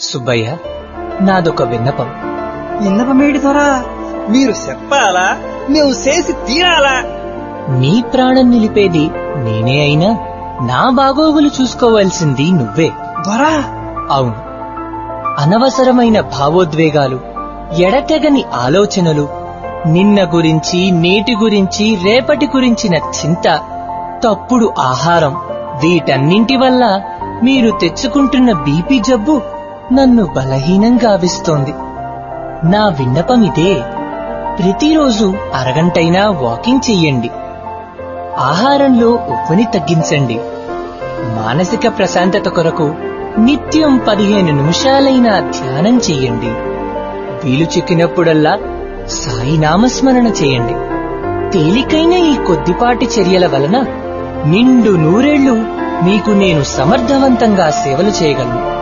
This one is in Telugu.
సుబ్బయ్య నాదొక విన్నపం ఇన్నపమేడి దొరా మీరు చెప్పాలా మేము చేసి తీరాలా నీ ప్రాణం నిలిపేది నేనే అయినా నా బాగోగులు చూసుకోవాల్సింది నువ్వే దొరా అవును అనవసరమైన భావోద్వేగాలు ఎడతెగని ఆలోచనలు నిన్న గురించి నేటి గురించి రేపటి గురించిన చింత తప్పుడు ఆహారం వీటన్నింటి వల్ల మీరు తెచ్చుకుంటున్న బీపీ జబ్బు నన్ను బలహీనం గావిస్తోంది నా విన్నపం ఇదే ప్రతిరోజు అరగంటైనా వాకింగ్ చెయ్యండి ఆహారంలో ఉప్పుని తగ్గించండి మానసిక ప్రశాంతత కొరకు నిత్యం పదిహేను నిమిషాలైనా ధ్యానం చెయ్యండి వీలు చిక్కినప్పుడల్లా సాయి నామస్మరణ చేయండి తేలికైన ఈ కొద్దిపాటి చర్యల వలన నిండు నూరేళ్లు మీకు నేను సమర్థవంతంగా సేవలు చేయగలను